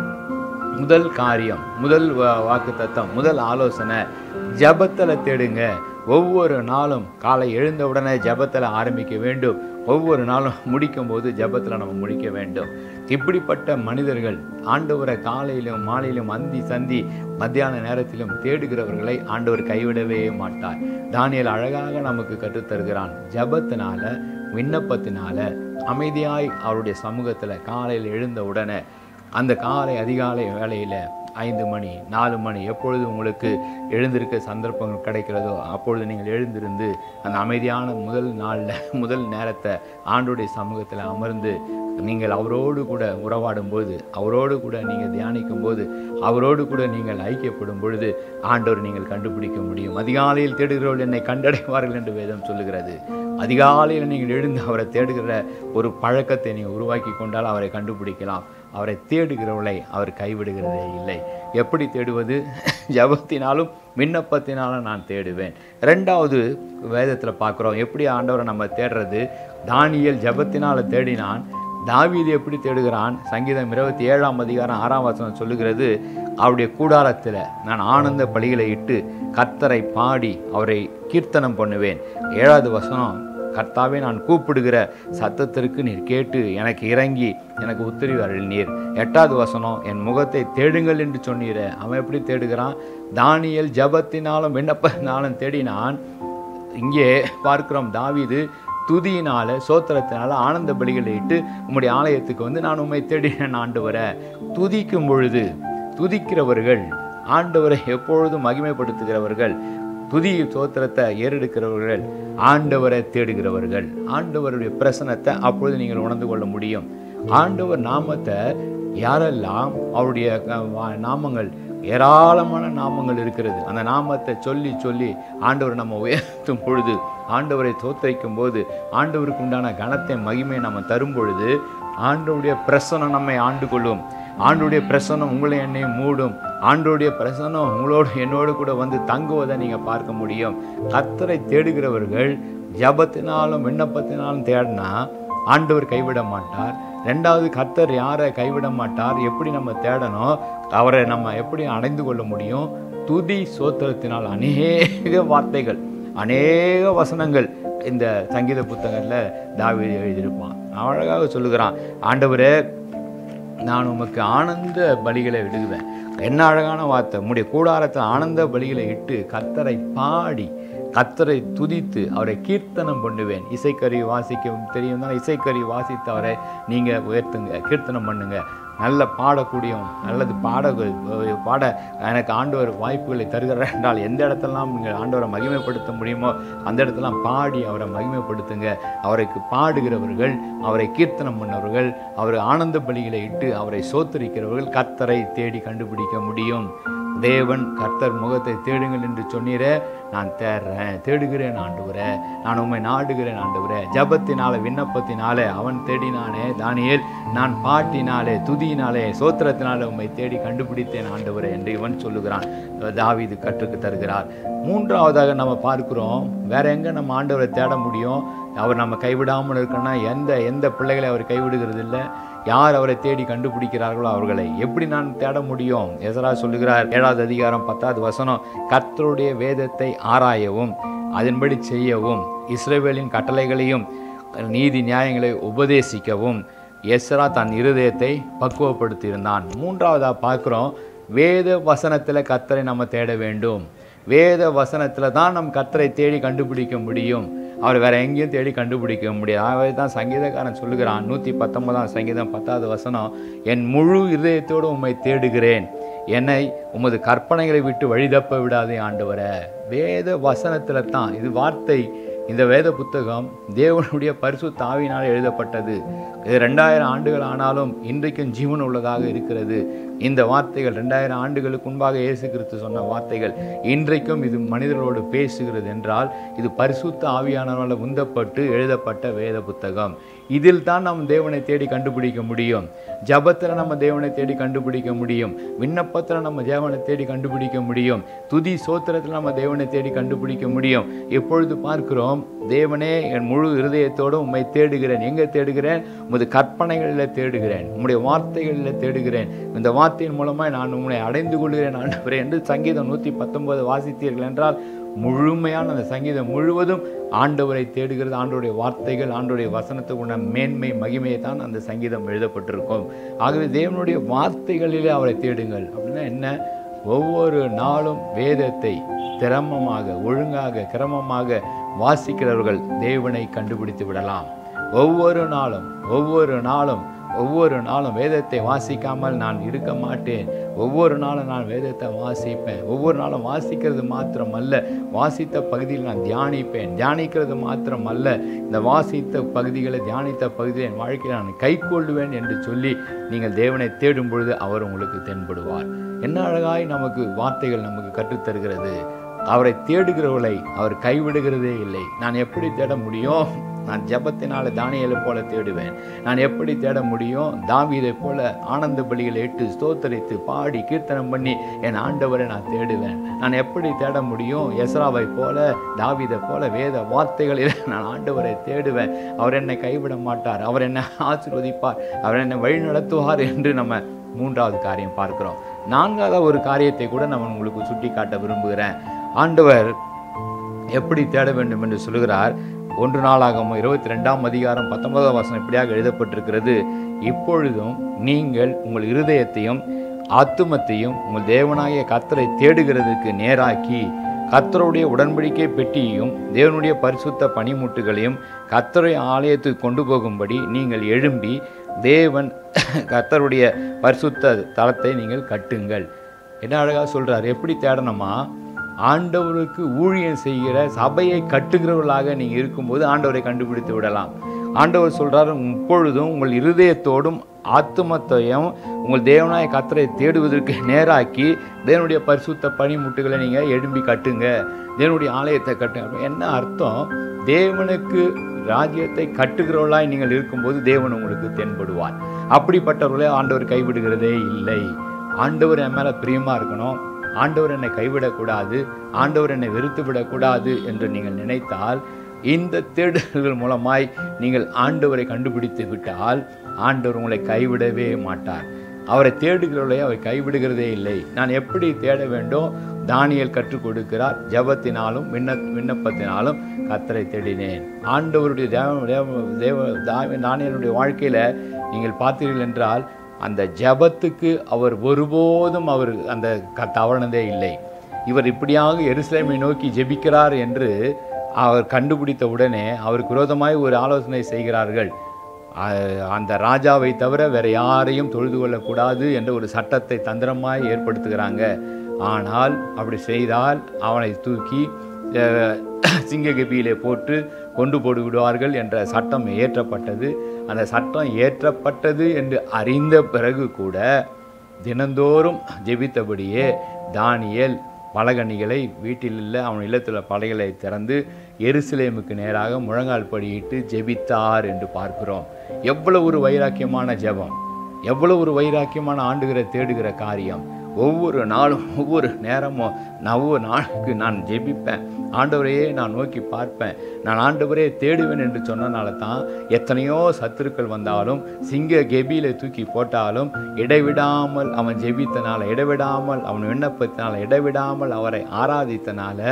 முதல் காரியம் முதல் வாக்கு தத்தம் முதல் ஆலோசனை ஜபத்தில் தேடுங்க ஒவ்வொரு நாளும் காலை எழுந்த உடனே ஜபத்தில் ஆரம்பிக்க வேண்டும் ஒவ்வொரு நாளும் முடிக்கும் போது ஜபத்தில் நம்ம முடிக்க வேண்டும் இப்படிப்பட்ட மனிதர்கள் ஆண்டவரை காலையிலும் மாலையிலும் அந்தி சந்தி மத்தியான நேரத்திலும் தேடுகிறவர்களை ஆண்டவர் கைவிடவே மாட்டார் தானியல் அழகாக நமக்கு கற்றுத்தருகிறான் ஜபத்தினால விண்ணப்பத்தினால அமைதியாய் அவருடைய சமூகத்தில் காலையில் எழுந்த உடனே அந்த காலை அதிகாலை வேளையில் ஐந்து மணி நாலு மணி எப்பொழுது உங்களுக்கு எழுந்திருக்க சந்தர்ப்பங்கள் கிடைக்கிறதோ அப்பொழுது நீங்கள் எழுந்திருந்து அந்த அமைதியான முதல் நாளில் முதல் நேரத்தை ஆண்டுடைய சமூகத்தில் அமர்ந்து நீங்கள் அவரோடு கூட உறவாடும் போது அவரோடு கூட நீங்கள் தியானிக்கும் போது அவரோடு கூட நீங்கள் ஐக்கியப்படும் பொழுது ஆண்டவர் நீங்கள் கண்டுபிடிக்க முடியும் அதிகாலையில் தேடுகிறவர்கள் என்னை கண்டடைவார்கள் என்று வேதம் சொல்லுகிறது அதிகாலையில் நீங்கள் எழுந்து அவரை தேடுகிற ஒரு பழக்கத்தை நீங்கள் உருவாக்கி கொண்டால் அவரை கண்டுபிடிக்கலாம் அவரை தேடுகிறவளை அவர் கைவிடுகிறதே இல்லை எப்படி தேடுவது ஜபத்தினாலும் விண்ணப்பத்தினாலும் நான் தேடுவேன் ரெண்டாவது வேதத்தில் பார்க்குறோம் எப்படி ஆண்டவரை நம்ம தேடுறது தானியல் ஜபத்தினால் தேடினான் தாவீது எப்படி தேடுகிறான் சங்கீதம் இருபத்தி ஏழாம் அதிகாரம் ஆறாம் வசனம் சொல்லுகிறது அவருடைய கூடாரத்தில் நான் ஆனந்த பலிகளை இட்டு கர்த்தரை பாடி அவரை கீர்த்தனம் பண்ணுவேன் ஏழாவது வசனம் கர்த்தாவே நான் கூப்பிடுகிற சத்தத்திற்கு நீர் கேட்டு எனக்கு இறங்கி எனக்கு உத்தரவு அருளினீர் எட்டாவது வசனம் என் முகத்தை தேடுங்கள் என்று சொன்னீர அவன் எப்படி தேடுகிறான் தானியல் ஜபத்தினாலும் விண்ணப்பத்தினாலும் தேடினான் இங்கே பார்க்கிறோம் தாவீது துதியினால சோத்திரத்தினால ஆனந்த பலிகளை இட்டு உம்முடைய ஆலயத்துக்கு வந்து நான் உண்மை தேடினேன் ஆண்டவரை துதிக்கும் பொழுது துதிக்கிறவர்கள் ஆண்டவரை எப்பொழுதும் மகிமைப்படுத்துகிறவர்கள் துதி சோத்திரத்தை ஏறெடுக்கிறவர்கள் ஆண்டவரை தேடுகிறவர்கள் ஆண்டவருடைய பிரசனத்தை அப்பொழுது நீங்கள் உணர்ந்து கொள்ள முடியும் ஆண்டவர் நாமத்தை யாரெல்லாம் அவருடைய நாமங்கள் ஏராளமான நாமங்கள் இருக்கிறது அந்த நாமத்தை சொல்லி சொல்லி ஆண்டவர் நம்ம உயர்த்தும் பொழுது ஆண்டவரை தோத்தரிக்கும் போது ஆண்டவருக்கு உண்டான கனத்தை மகிமை நம்ம தரும் பொழுது ஆண்டவருடைய பிரசனம் நம்மை ஆண்டு கொள்ளும் ஆண்டுடைய பிரசனம் உங்களை என்னையும் மூடும் ஆண்டோடைய பிரசனம் உங்களோடு என்னோடு கூட வந்து தங்குவதை நீங்கள் பார்க்க முடியும் கத்தரை தேடுகிறவர்கள் ஜபத்தினாலும் விண்ணப்பத்தினாலும் தேடினா ஆண்டவர் கைவிட மாட்டார் ரெண்டாவது கத்தர் யாரை கைவிட மாட்டார் எப்படி நம்ம தேடணும் அவரை நம்ம எப்படி அடைந்து கொள்ள முடியும் துதி சோத்திரத்தினால் அநேக வார்த்தைகள் அநேக வசனங்கள் இந்த சங்கீத புத்தகத்தில் தாவி எழுதியிருப்பான் அழகாக சொல்லுகிறான் ஆண்டவரே நான் உமக்கு ஆனந்த பலிகளை விடுவேன் என்ன அழகான வார்த்தை உம்முடைய கூடாரத்தில் ஆனந்த பலிகளை இட்டு கத்தரை பாடி கத்தரை துதித்து அவரை கீர்த்தனம் பண்ணுவேன் இசைக்கறி வாசிக்க தெரியும் தான் இசைக்கறி வாசித்து அவரை நீங்கள் உயர்த்துங்க கீர்த்தனம் பண்ணுங்க நல்ல பாடக்கூடியவன் நல்லது பாட பாட எனக்கு ஆண்டவர் வாய்ப்புகளை தருகிறார் என்றால் எந்த இடத்துலலாம் நீங்கள் ஆண்டவரை மகிமைப்படுத்த முடியுமோ அந்த இடத்துலாம் பாடி அவரை மகிமைப்படுத்துங்க அவருக்கு பாடுகிறவர்கள் அவரை கீர்த்தனம் பண்ணவர்கள் அவர் ஆனந்த பலிகளை இட்டு அவரை சோத்தரிக்கிறவர்கள் கர்த்தரை தேடி கண்டுபிடிக்க முடியும் தேவன் கர்த்தர் முகத்தை தேடுங்கள் என்று சொன்னீரே நான் தேடுறேன் தேடுகிறேன் ஆண்டவரே நான் உண்மை நாடுகிறேன் ஆண்டவரே ஜபத்தினால விண்ணப்பத்தினாலே அவன் தேடினானே தானியேல் நான் பாட்டினாலே துதியினாலே சோத்திரத்தினாலே உண்மை தேடி கண்டுபிடித்தேன் ஆண்டவரே என்று இவன் சொல்லுகிறான் தாவீது கற்றுக்கு தருகிறார் மூன்றாவதாக நம்ம பார்க்கிறோம் வேற எங்க நம்ம ஆண்டவரை தேட முடியும் அவர் நம்ம கைவிடாமல் இருக்கணும்னா எந்த எந்த பிள்ளைகளை அவர் கைவிடுகிறது இல்லை யார் அவரை தேடி கண்டுபிடிக்கிறார்களோ அவர்களை எப்படி நான் தேட முடியும் எசரா சொல்லுகிறார் ஏழாவது அதிகாரம் பத்தாவது வசனம் கர்த்தருடைய வேதத்தை ஆராயவும் அதன்படி செய்யவும் இஸ்ரவேலின் கட்டளைகளையும் நீதி நியாயங்களை உபதேசிக்கவும் எஸ்ரா தன் இருதயத்தை பக்குவப்படுத்தியிருந்தான் மூன்றாவதாக பார்க்குறோம் வேத வசனத்தில் கத்தரை நம்ம தேட வேண்டும் வேத வசனத்தில் தான் நம் கத்தரை தேடி கண்டுபிடிக்க முடியும் அவர் வேற எங்கேயும் தேடி கண்டுபிடிக்க முடியாது ஆகவே தான் சங்கீதக்காரன் சொல்லுகிறான் நூற்றி பத்தொன்பதாம் சங்கீதம் பத்தாவது வசனம் என் முழு இருதயத்தோடு உம்மை தேடுகிறேன் என்னை உமது கற்பனைகளை விட்டு வழிதப்ப விடாதே ஆண்டவரே வேத வசனத்தில் தான் இது வார்த்தை இந்த வேத புத்தகம் தேவனுடைய பரிசுத்த ஆவியினால் எழுதப்பட்டது இது ரெண்டாயிரம் ஆண்டுகள் ஆனாலும் இன்றைக்கும் ஜீவன் உள்ளதாக இருக்கிறது இந்த வார்த்தைகள் ரெண்டாயிரம் ஆண்டுகளுக்கு முன்பாக இயேசு கிறிஸ்து சொன்ன வார்த்தைகள் இன்றைக்கும் இது மனிதர்களோடு பேசுகிறது என்றால் இது பரிசுத்த ஆவியானவர்களால் உந்தப்பட்டு எழுதப்பட்ட வேத புத்தகம் இதில் தான் நாம் தேவனை தேடி கண்டுபிடிக்க முடியும் ஜபத்தில் நம்ம தேவனை தேடி கண்டுபிடிக்க முடியும் விண்ணப்பத்தில் நம்ம தேவனை தேடி கண்டுபிடிக்க முடியும் துதி சோத்திரத்தில் நம்ம தேவனை தேடி கண்டுபிடிக்க முடியும் எப்பொழுது பார்க்கிறோம் தேவனே என் முழு இருதயத்தோடு உம்மை தேடுகிறேன் எங்கே தேடுகிறேன் உமது கற்பனைகளில் தேடுகிறேன் உம்முடைய வார்த்தைகளில் தேடுகிறேன் இந்த வார்த்தையின் மூலமாக நான் உம்மை அடைந்து கொள்கிறேன் ஆண்டவரே என்று சங்கீதம் நூற்றி பத்தொன்பது வாசித்தீர்கள் என்றால் முழுமையான அந்த சங்கீதம் முழுவதும் ஆண்டவரை தேடுகிறது ஆண்டவருடைய வார்த்தைகள் ஆண்டவருடைய வசனத்துக்கு உள்ள மேன்மை மகிமையை தான் அந்த சங்கீதம் எழுதப்பட்டிருக்கும் ஆகவே தேவனுடைய வார்த்தைகளிலே அவரை தேடுங்கள் அப்படின்னா என்ன ஒவ்வொரு நாளும் வேதத்தை திரமமாக ஒழுங்காக கிரமமாக வாசிக்கிறவர்கள் தேவனை கண்டுபிடித்து விடலாம் ஒவ்வொரு நாளும் ஒவ்வொரு நாளும் ஒவ்வொரு நாளும் வேதத்தை வாசிக்காமல் நான் இருக்க மாட்டேன் ஒவ்வொரு நாளும் நான் வேதத்தை வாசிப்பேன் ஒவ்வொரு நாளும் வாசிக்கிறது மாத்திரம் அல்ல வாசித்த பகுதியில் நான் தியானிப்பேன் தியானிக்கிறது மாத்திரம் அல்ல இந்த வாசித்த பகுதிகளை தியானித்த பகுதியில் என் வாழ்க்கையில் நான் கை கொள்ளுவேன் என்று சொல்லி நீங்கள் தேவனை தேடும் பொழுது அவர் உங்களுக்கு தென்படுவார் என்ன அழகாய் நமக்கு வார்த்தைகள் நமக்கு கற்றுத்தருகிறது அவரை தேடுகிறவர்களை அவர் கைவிடுகிறதே இல்லை நான் எப்படி தேட முடியும் நான் ஜபத்தினால தானியலை போல தேடுவேன் நான் எப்படி தேட முடியும் தாவீதை போல ஆனந்த பலிகளை இட்டு ஸ்தோத்தரித்து பாடி கீர்த்தனம் பண்ணி என் ஆண்டவரை நான் தேடுவேன் நான் எப்படி தேட முடியும் எஸ்ராவை போல தாவீதை போல வேத வார்த்தைகளில் நான் ஆண்டவரை தேடுவேன் அவர் என்னை கைவிட மாட்டார் அவர் என்னை ஆசீர்வதிப்பார் அவர் என்னை வழி நடத்துவார் என்று நம்ம மூன்றாவது காரியம் பார்க்கிறோம் நான்காவது ஒரு காரியத்தை கூட நான் உங்களுக்கு சுட்டி காட்ட விரும்புகிறேன் ஆண்டவர் எப்படி தேட வேண்டும் என்று சொல்கிறார் ஒன்று நாளாகும் இருபத்தி ரெண்டாம் அதிகாரம் பத்தொன்பதாம் வசனம் இப்படியாக எழுதப்பட்டிருக்கிறது இப்பொழுதும் நீங்கள் உங்கள் இருதயத்தையும் ஆத்துமத்தையும் உங்கள் தேவனாகிய கத்தரை தேடுகிறதுக்கு நேராக்கி கத்தருடைய உடன்படிக்கை பெட்டியையும் தேவனுடைய பரிசுத்த பனிமுட்டுகளையும் கத்தருடைய ஆலயத்துக்கு கொண்டு போகும்படி நீங்கள் எழும்பி தேவன் கத்தருடைய பரிசுத்த தலத்தை நீங்கள் கட்டுங்கள் என்ன அழகாக சொல்றார் எப்படி தேடணுமா ஆண்டவருக்கு ஊழியம் செய்கிற சபையை கட்டுகிறவர்களாக நீங்கள் இருக்கும்போது ஆண்டவரை கண்டுபிடித்து விடலாம் ஆண்டவர் சொல்றார் இப்பொழுதும் உங்கள் இருதயத்தோடும் ஆத்துமத்தையும் உங்கள் தேவனாய கத்தரை தேடுவதற்கு நேராக்கி தேவனுடைய பரிசுத்த பனிமுட்டுகளை நீங்கள் எழும்பி கட்டுங்க தேவனுடைய ஆலயத்தை கட்டுங்க என்ன அர்த்தம் தேவனுக்கு ராஜ்யத்தை கட்டுகிறவர்களாய் நீங்கள் இருக்கும்போது தேவன் உங்களுக்கு தென்படுவார் அப்படிப்பட்டவர்களே ஆண்டவர் கைவிடுகிறதே இல்லை ஆண்டவர் என் மேலே பிரியமாக இருக்கணும் ஆண்டவர் என்னை கைவிடக்கூடாது ஆண்டவர் என்னை வெறுத்து விடக்கூடாது என்று நீங்கள் நினைத்தால் இந்த தேடுதல்கள் மூலமாய் நீங்கள் ஆண்டவரை கண்டுபிடித்து விட்டால் ஆண்டவர் உங்களை கைவிடவே மாட்டார் அவரை தேடுகிறவர்களே அவர் கைவிடுகிறதே இல்லை நான் எப்படி தேட வேண்டும் தானியல் கற்றுக் கொடுக்கிறார் ஜபத்தினாலும் விண்ண விண்ணப்பத்தினாலும் கத்தரை தேடினேன் ஆண்டவருடைய தேவ தேவ தேவ தா- தானியலுடைய வாழ்க்கையில் நீங்கள் பார்த்தீர்கள் என்றால் அந்த ஜபத்துக்கு அவர் ஒருபோதும் அவர் அந்த க தவறினதே இல்லை இவர் இப்படியாக எருசலேமை நோக்கி ஜெபிக்கிறார் என்று அவர் கண்டுபிடித்த உடனே அவருக்கு விரோதமாய் ஒரு ஆலோசனை செய்கிறார்கள் அ- அந்த ராஜாவை தவிர வேற யாரையும் தொழுது கொள்ளக்கூடாது என்ற ஒரு சட்டத்தை தந்திரமாய் ஏற்படுத்துகிறாங்க ஆனால் அப்படி செய்தால் அவனை தூக்கி அஹ், சிங்ககபியிலே போட்டு கொண்டு போடு விடுவார்கள் என்ற சட்டம் ஏற்றப்பட்டது அந்த சட்டம் ஏற்றப்பட்டது என்று அறிந்த பிறகு கூட தினந்தோறும் ஜெபித்தபடியே தானியேல் பலகணிகளை வீட்டில் உள்ள அவன் இல்லத்தில் பலகைகளை திறந்து எருசலேமுக்கு நேராக முழங்கால் படியிட்டு ஜெபித்தார் என்று பார்க்கிறோம் எவ்வளவு ஒரு வைராக்கியமான ஜெபம் எவ்வளவு ஒரு வைராக்கியமான ஆண்டுகிற தேடுகிற காரியம் ஒவ்வொரு நாளும் ஒவ்வொரு நேரமும் நான் ஒவ்வொரு நாளுக்கு நான் ஜெபிப்பேன் ஆண்டவரையே நான் நோக்கி பார்ப்பேன் நான் ஆண்டவரே தேடுவேன் என்று சொன்னனால தான் எத்தனையோ சத்துருக்கள் வந்தாலும் சிங்க கெபியில தூக்கி போட்டாலும் இடைவிடாமல் அவன் ஜெபித்தனால இடைவிடாமல் அவன் விண்ணப்பத்தினால இடைவிடாமல் அவரை ஆராதித்தனால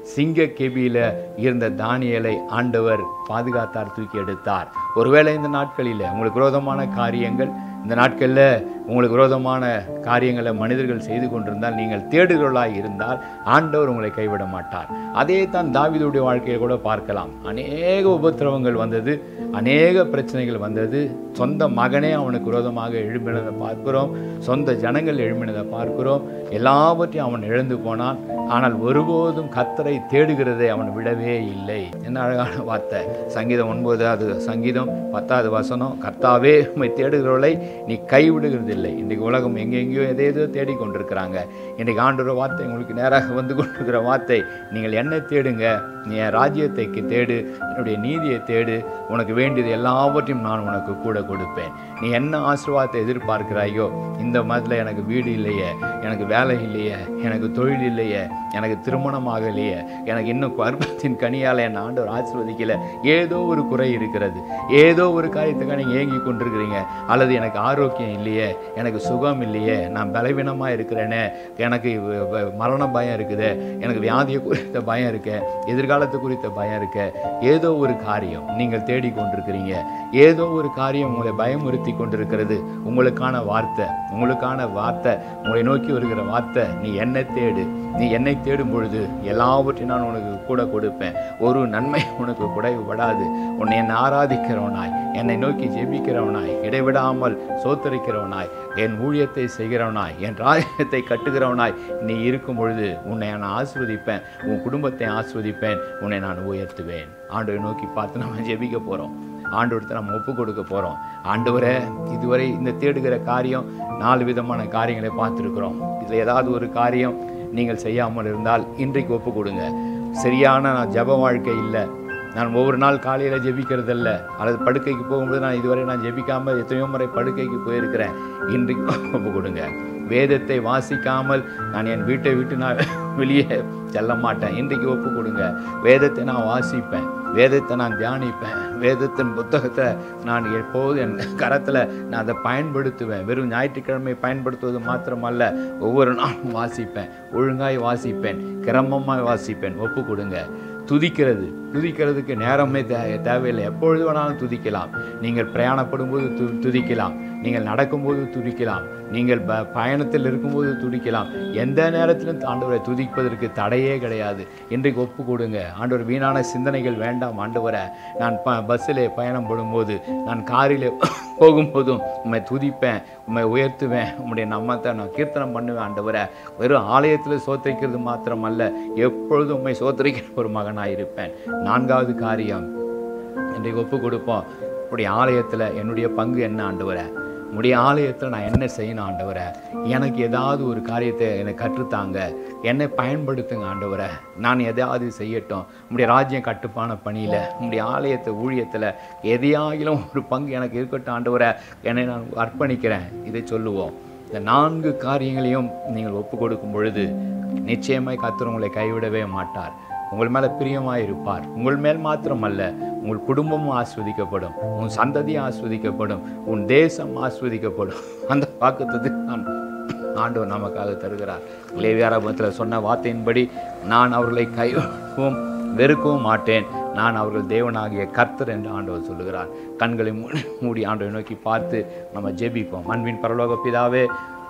சிங்க கெபியில இருந்த தானியலை ஆண்டவர் பாதுகாத்தார் தூக்கி எடுத்தார் ஒருவேளை இந்த நாட்களில் உங்களுக்கு விரோதமான காரியங்கள் இந்த நாட்களில் உங்களுக்கு விரோதமான காரியங்களை மனிதர்கள் செய்து கொண்டிருந்தால் நீங்கள் தேடுகிறவர்களாய் இருந்தால் ஆண்டவர் உங்களை கைவிட மாட்டார் அதே தான் தாவீதுடைய வாழ்க்கையை கூட பார்க்கலாம் அநேக உபத்திரவங்கள் வந்தது அநேக பிரச்சனைகள் வந்தது சொந்த மகனே அவனுக்கு விரோதமாக எழும்பினதை பார்க்கிறோம் சொந்த ஜனங்கள் எழும்பினதை பார்க்கிறோம் எல்லாவற்றையும் அவன் இழந்து போனான் ஆனால் ஒருபோதும் கத்தரை தேடுகிறதை அவன் விடவே இல்லை என்ன அழகான வார்த்தை சங்கீதம் ஒன்பதாவது சங்கீதம் பத்தாவது வசனம் கர்த்தாவே உம்மை தேடுகிறவர்களை நீ கைவிடுகிறதில்லை இன்றைக்கு உலகம் எங்கெங்கேயோ எதை எதோ தேடிக்கொண்டிருக்கிறாங்க இன்றைக்கு ஆண்டோட வார்த்தை உங்களுக்கு நேராக வந்து கொண்டிருக்கிற வார்த்தை நீங்கள் என்ன தேடுங்க நீ என் ராஜ்யத்தை தேடு என்னுடைய நீதியை தேடு உனக்கு வேண்டியது எல்லாவற்றையும் நான் உனக்கு கூட கொடுப்பேன் நீ என்ன ஆசீர்வாதத்தை எதிர்பார்க்கிறாயோ இந்த மதத்தில் எனக்கு வீடு இல்லையே எனக்கு வேலை இல்லையே எனக்கு தொழில் இல்லையே எனக்கு திருமணம் ஆகலையே எனக்கு இன்னும் கர்ப்பத்தின் கனியால் என் ஆண்டவர் ஆசீர்வதிக்கல ஏதோ ஒரு குறை இருக்கிறது ஏதோ ஒரு காரியத்துக்காக நீங்கள் ஏங்கி கொண்டிருக்கிறீங்க அல்லது எனக்கு ஆரோக்கியம் இல்லையே எனக்கு சுகம் இல்லையே நான் பலவீனமாக இருக்கிறேனே எனக்கு வ- வ- மரண பயம் இருக்குது எனக்கு வியாதியை குறித்த பயம் இருக்கு எதிர்காலத்து குறித்த பயம் இருக்கு ஏதோ ஒரு காரியம் நீங்கள் தேடி கொண்டிருக்கிறீங்க ஏதோ ஒரு காரியம் உங்களை பயமுறுத்தி கொண்டிருக்கிறது உங்களுக்கான வார்த்தை உங்களுக்கான வார்த்தை உங்களை நோக்கி வருகிற வார்த்தை நீ என்னை தேடு நீ என்னை தேடும் பொழுது எல்லாவற்றையும் நான் உனக்கு கூட கொடுப்பேன் ஒரு நன்மை உனக்கு குறைவுபடாது உன்னை என்னை ஆராதிக்கிறவனாய் என்னை நோக்கி ஜெபிக்கிறவனாய் இடைவிடாமல் சோத்தரிக்கிறவனாய் என் ஊழியத்தை செய்கிறவனாய் என் ராஜ்யத்தை கட்டுகிறவனாய் நீ இருக்கும் பொழுது உன்னை நான் ஆஸ்வதிப்பேன் உன் குடும்பத்தை ஆஸ்வதிப்பேன் உன்னை நான் உயர்த்துவேன் ஆண்டவரை நோக்கி பார்த்து நம்ம ஜெபிக்க போகிறோம் ஆண்டவர்கிட்ட நம்ம ஒப்பு கொடுக்க போகிறோம் ஆண்டவரே இதுவரை இந்த தேடுகிற காரியம் நாலு விதமான காரியங்களை பார்த்துருக்குறோம் இதில் ஏதாவது ஒரு காரியம் நீங்கள் செய்யாமல் இருந்தால் இன்றைக்கு ஒப்பு கொடுங்க சரியான நான் ஜெப வாழ்க்கை இல்லை நான் ஒவ்வொரு நாள் காலையில் ஜெபிக்கிறதில்ல அல்லது படுக்கைக்கு போகும்போது நான் இதுவரை நான் ஜெபிக்காமல் எத்தனையோ முறை படுக்கைக்கு போயிருக்கிறேன் இன்றைக்கு ஒப்பு கொடுங்க வேதத்தை வாசிக்காமல் நான் என் வீட்டை விட்டு நான் வெளியே செல்ல மாட்டேன் இன்றைக்கு ஒப்பு கொடுங்க வேதத்தை நான் வாசிப்பேன் வேதத்தை நான் தியானிப்பேன் வேதத்தின் புத்தகத்தை நான் எப்போதும் என் கரத்தில் நான் அதை பயன்படுத்துவேன் வெறும் ஞாயிற்றுக்கிழமை பயன்படுத்துவது மாத்திரமல்ல ஒவ்வொரு நாளும் வாசிப்பேன் ஒழுங்காய் வாசிப்பேன் கிரமமாய் வாசிப்பேன் ஒப்பு கொடுங்க துதிக்கிறது துதிக்கிறதுக்கு நேரமே தே தேவையில்லை எப்பொழுது வேணாலும் துதிக்கலாம் நீங்கள் பிரயாணப்படும் போது து துதிக்கலாம் நீங்கள் நடக்கும்போது துதிக்கலாம் நீங்கள் ப பயணத்தில் இருக்கும்போது துதிக்கலாம் எந்த நேரத்திலும் ஆண்டவரை துதிப்பதற்கு தடையே கிடையாது இன்றைக்கு ஒப்பு கொடுங்க ஆண்டவர் வீணான சிந்தனைகள் வேண்டாம் ஆண்டவரை நான் ப பஸ்ஸில் பயணம் படும்போது நான் காரில் போகும்போதும் உண்மை துதிப்பேன் உண்மை உயர்த்துவேன் உம்முடைய நம்மத்தை நான் கீர்த்தனம் பண்ணுவேன் ஆண்டவரை வெறும் ஆலயத்தில் சோத்தரிக்கிறது மாத்திரமல்ல எப்பொழுதும் உண்மை சோத்தரிக்கிற ஒரு மகனாக இருப்பேன் நான்காவது காரியம் இன்றைக்கு ஒப்பு கொடுப்போம் உடைய ஆலயத்தில் என்னுடைய பங்கு என்ன ஆண்டவரை உடைய ஆலயத்தில் நான் என்ன செய்யணும் ஆண்டவரை எனக்கு ஏதாவது ஒரு காரியத்தை எனக்கு கற்றுத்தாங்க என்னை பயன்படுத்துங்க ஆண்டவரை நான் எதையாவது செய்யட்டும் உடைய ராஜ்யம் கட்டுப்பான பணியில் உடைய ஆலயத்தை ஊழியத்தில் எதையாகிலும் ஒரு பங்கு எனக்கு இருக்கட்டும் ஆண்டவரை என்னை நான் அர்ப்பணிக்கிறேன் இதை சொல்லுவோம் இந்த நான்கு காரியங்களையும் நீங்கள் ஒப்பு கொடுக்கும் பொழுது நிச்சயமாய் கர்த்தர் உங்களை கைவிடவே மாட்டார் உங்கள் மேலே பிரியமாக இருப்பார் உங்கள் மேல் மாத்திரமல்ல உங்கள் குடும்பமும் ஆஸ்வதிக்கப்படும் உன் சந்ததியும் ஆஸ்வதிக்கப்படும் உன் தேசம் ஆஸ்வதிக்கப்படும் அந்த வாக்குத்தத்துக்கு நான் ஆண்டவர் நமக்காக தருகிறார் லேவியாரபத்தில் சொன்ன வார்த்தையின்படி நான் அவர்களை கைவிடவும் வெறுக்கவும் மாட்டேன் நான் அவர்கள் தேவனாகிய கர்த்தர் என்று ஆண்டவர் சொல்லுகிறார் கண்களை மூடி மூடி ஆண்டவரை நோக்கி பார்த்து நம்ம ஜெபிப்போம் அன்பின் பரலோக பிதாவே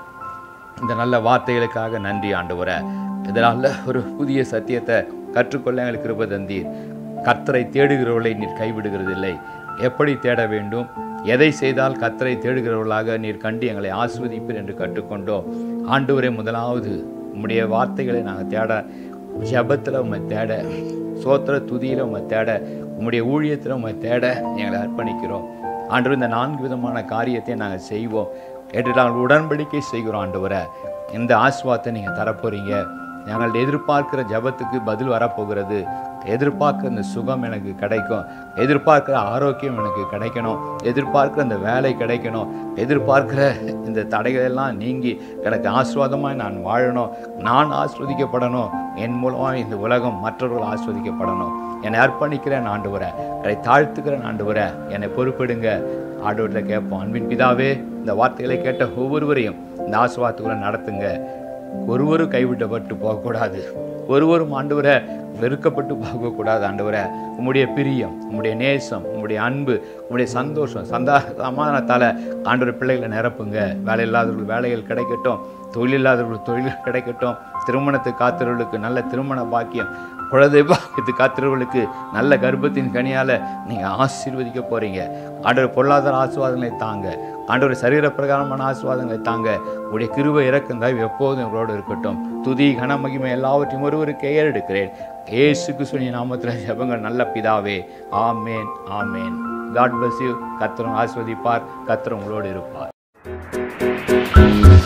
இந்த நல்ல வார்த்தைகளுக்காக நன்றி ஆண்டவரே இதனால் ஒரு புதிய சத்தியத்தை கற்றுக்கொள்ள எங்களுக்கு கிருபை தந்தீர் கர்த்தரை தேடுகிறவர்களை நீர் கைவிடுகிறதில்லை எப்படி தேட வேண்டும் எதை செய்தால் கர்த்தரை தேடுகிறவர்களாக நீர் கண்டு எங்களை ஆஸ்வதிப்பீர் என்று கற்றுக்கொண்டோம் ஆண்டவரே முதலாவது உம்முடைய வார்த்தைகளை நாங்கள் தேட ஜபத்தில் உம்மை தேட சோத்திர துதியில் உம்மை தேட உம்முடைய ஊழியத்தில் உம்மை தேட எங்களை அர்ப்பணிக்கிறோம் ஆண்டவர் இந்த நான்கு விதமான காரியத்தை நாங்கள் செய்வோம் என்று நாங்கள் உடன்படிக்கை செய்கிறோம் ஆண்டவரை இந்த ஆஸ்வாத்தை நீங்கள் தரப்போறீங்க நாங்கள் எதிர்பார்க்கிற ஜபத்துக்கு பதில் வரப்போகிறது எதிர்பார்க்குற இந்த சுகம் எனக்கு கிடைக்கும் எதிர்பார்க்குற ஆரோக்கியம் எனக்கு கிடைக்கணும் எதிர்பார்க்குற இந்த வேலை கிடைக்கணும் எதிர்பார்க்குற இந்த தடைகள் எல்லாம் நீங்கி எனக்கு ஆஸ்வாதமாக நான் வாழணும் நான் ஆஸ்வதிக்கப்படணும் என் மூலமாக இந்த உலகம் மற்றவர்கள் ஆஸ்வதிக்கப்படணும் என்னை அர்ப்பணிக்கிறேன் ஆண்டு வர என்னை தாழ்த்துக்கிறேன் ஆண்டு வர என்னை பொறுப்பிடுங்க ஆண்டவர்கிட்ட கேட்போம் அன்பின் பிதாவே இந்த வார்த்தைகளை கேட்ட ஒவ்வொருவரையும் இந்த ஆசுவாத்துக்குள்ள நடத்துங்க ஒருவரும் கைவிட்டப்பட்டு போகக்கூடாது ஒருவரும் ஆண்டவரை வெறுக்கப்பட்டு போகக்கூடாது ஆண்டவரை உம்முடைய பிரியம் உம்முடைய நேசம் உம்முடைய அன்பு உம்முடைய சந்தோஷம் சந்தா சமாதானத்தால் ஆண்டவர் பிள்ளைகளை நிரப்புங்க வேலை இல்லாதவர்கள் வேலைகள் கிடைக்கட்டும் தொழில் இல்லாதவர்கள் தொழில் கிடைக்கட்டும் திருமணத்துக்கு காத்திரவர்களுக்கு நல்ல திருமண பாக்கியம் குழந்தை பாக்கியத்து காத்திரவர்களுக்கு நல்ல கர்ப்பத்தின் கனியால் நீங்கள் ஆசீர்வதிக்க போகிறீங்க ஆண்டவர் பொருளாதார ஆசீர்வாதங்களை தாங்க ஆண்டவர் சரீர பிரகாரமான ஆசீர்வாதங்களை தாங்க உடைய கிருபை இறக்கம் தான் எப்போதும் உங்களோடு இருக்கட்டும் துதி கன மகிமை எல்லாவற்றையும் ஒருவருக்கு ஏறெடுக்கிறேன் ஏசு கிறிஸ்துவின் நாமத்தில் ஜெபங்கள் நல்ல பிதாவே ஆமேன் ஆமேன் காட் bless யூ கத்திரம் ஆஸ்வதிப்பார் கத்திரம் உங்களோடு இருப்பார்